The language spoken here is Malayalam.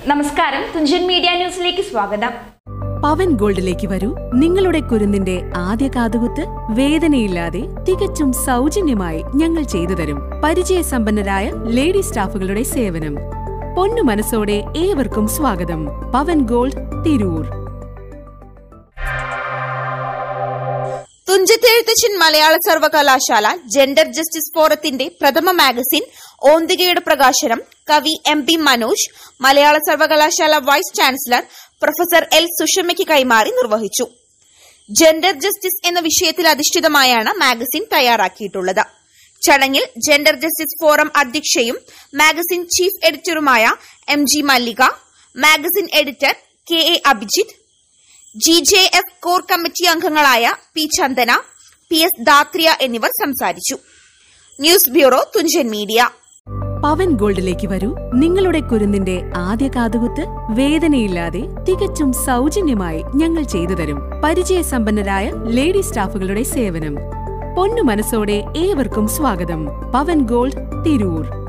നമസ്കാരം തുഞ്ചൻ മീഡിയ ന്യൂസിലേക്ക് സ്വാഗതം പവൻ ഗോൾഡിലേക്ക് വരൂ നിങ്ങളുടെ കുരുന്നിന്റെ ആദ്യ കാതുകുത്ത് വേദനയില്ലാതെ തികച്ചും സൗജന്യമായി ഞങ്ങൾ ചെയ്തു തരും പരിചയസമ്പന്നരായ ലേഡി സ്റ്റാഫുകളുടെ സേവനം പൊന്നു മനസ്സോടെ ഏവർക്കും സ്വാഗതം പവൻ ഗോൾഡ് തിരൂർ തുഞ്ചത്തെഴുത്തച്ഛൻ മലയാള സർവകലാശാല ജെൻഡർ ജസ്റ്റിസ് ഫോറത്തിന്റെ പ്രഥമ മാഗസിൻ ഓന്തികയുടെ പ്രകാശനം കവി എം പി മനോജ് മലയാള സർവകലാശാല വൈസ് ചാൻസലർ പ്രൊഫസർ എൽ സുഷമയ്ക്ക് കൈമാറി നിർവഹിച്ചു ജെൻഡർ ജസ്റ്റിസ് എന്ന വിഷയത്തിൽ അധിഷ്ഠിതമായാണ് മാഗസിൻ തയ്യാറാക്കിയിട്ടുള്ളത് ചടങ്ങിൽ ജെൻഡർ ജസ്റ്റിസ് ഫോറം അധ്യക്ഷയും മാഗസിൻ ചീഫ് എഡിറ്ററുമായ M G Mallika magazine editor K A Abhijith G J F core committee അംഗങ്ങളായ P Chandana P S Dathriya എന്നിവർ സംസാരിച്ചു news bureau Thunchan media Pavan ഗോൾഡിലേക്ക് വരൂ നിങ്ങളുടെ കുരുന്നിന്റെ ആദ്യ കാതുകുത്ത് വേദനയില്ലാതെ തികച്ചും സൗജന്യമായി ഞങ്ങൾ ചെയ്തു തരും പരിചയസമ്പന്നരായ ലേഡി സ്റ്റാഫുകളുടെ സേവനം പൊന്നു മനസ്സോടെ ഏവർക്കും സ്വാഗതം പവൻ ഗോൾഡ് തിരൂർ